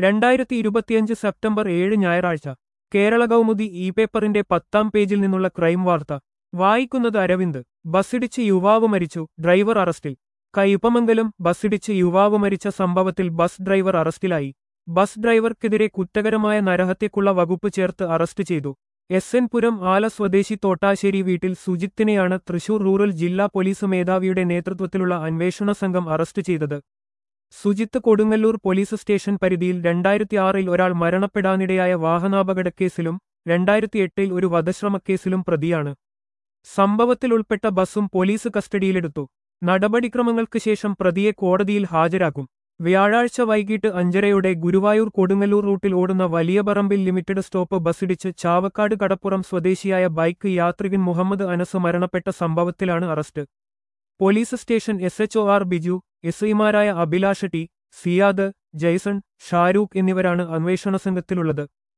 രണ്ടായിരത്തി ഇരുപത്തിയഞ്ച് സെപ്റ്റംബർ ഏഴ് ഞായറാഴ്ച കേരള കൗമുദി ഇ പേപ്പറിന്റെ പത്താം പേജിൽ നിന്നുള്ള ക്രൈം വാർത്ത വായിക്കുന്നത് അരവിന്ദ് ബസ്സിടിച്ച് യുവാവ് മരിച്ചു ഡ്രൈവർ അറസ്റ്റിൽ കയ്പമംഗലം ബസ്സിടിച്ച് യുവാവ് മരിച്ച സംഭവത്തിൽ ബസ് ഡ്രൈവർ അറസ്റ്റിലായി ബസ് ഡ്രൈവർക്കെതിരെ കുറ്റകരമായ നരഹത്യക്കുള്ള വകുപ്പ് ചേർത്ത് അറസ്റ്റ് ചെയ്തു എസ് എൻ പുരം ആല സ്വദേശി തോട്ടാശ്ശേരി വീട്ടിൽ സുജിത്തിനെയാണ് തൃശൂർ റൂറൽ ജില്ലാ പോലീസ് മേധാവിയുടെ നേതൃത്വത്തിലുള്ള അന്വേഷണ സംഘം അറസ്റ്റ് ചെയ്തത് സുജിത്ത് കൊടുങ്ങല്ലൂർ പോലീസ് സ്റ്റേഷൻ പരിധിയിൽ രണ്ടായിരത്തി ആറിൽ ഒരാൾ മരണപ്പെടാനിടയായ വാഹനാപകടക്കേസിലും രണ്ടായിരത്തി എട്ടിൽ ഒരു വധശ്രമക്കേസിലും പ്രതിയാണ് സംഭവത്തിൽ ഉൾപ്പെട്ട ബസ്സും പോലീസ് കസ്റ്റഡിയിലെടുത്തു നടപടിക്രമങ്ങൾക്ക് ശേഷം പ്രതിയെ കോടതിയിൽ ഹാജരാക്കും വ്യാഴാഴ്ച വൈകിട്ട് അഞ്ചരയോടെ ഗുരുവായൂർ കൊടുങ്ങല്ലൂർ റൂട്ടിൽ ഓടുന്ന വലിയ പറമ്പിൽ ലിമിറ്റഡ് സ്റ്റോപ്പ് ബസ്സിടിച്ച് ചാവക്കാട് കടപ്പുറം സ്വദേശിയായ ബൈക്ക് യാത്രികൻ മുഹമ്മദ് അനസ് മരണപ്പെട്ട സംഭവത്തിലാണ് arrest police station S H R Biju S ഐമാരായ അഭിലാഷ ടി സിയാദ് ജയ്സൺ ഷാരൂഖ് എന്നിവരാണ് അന്വേഷണ സംഘത്തിലുള്ളത്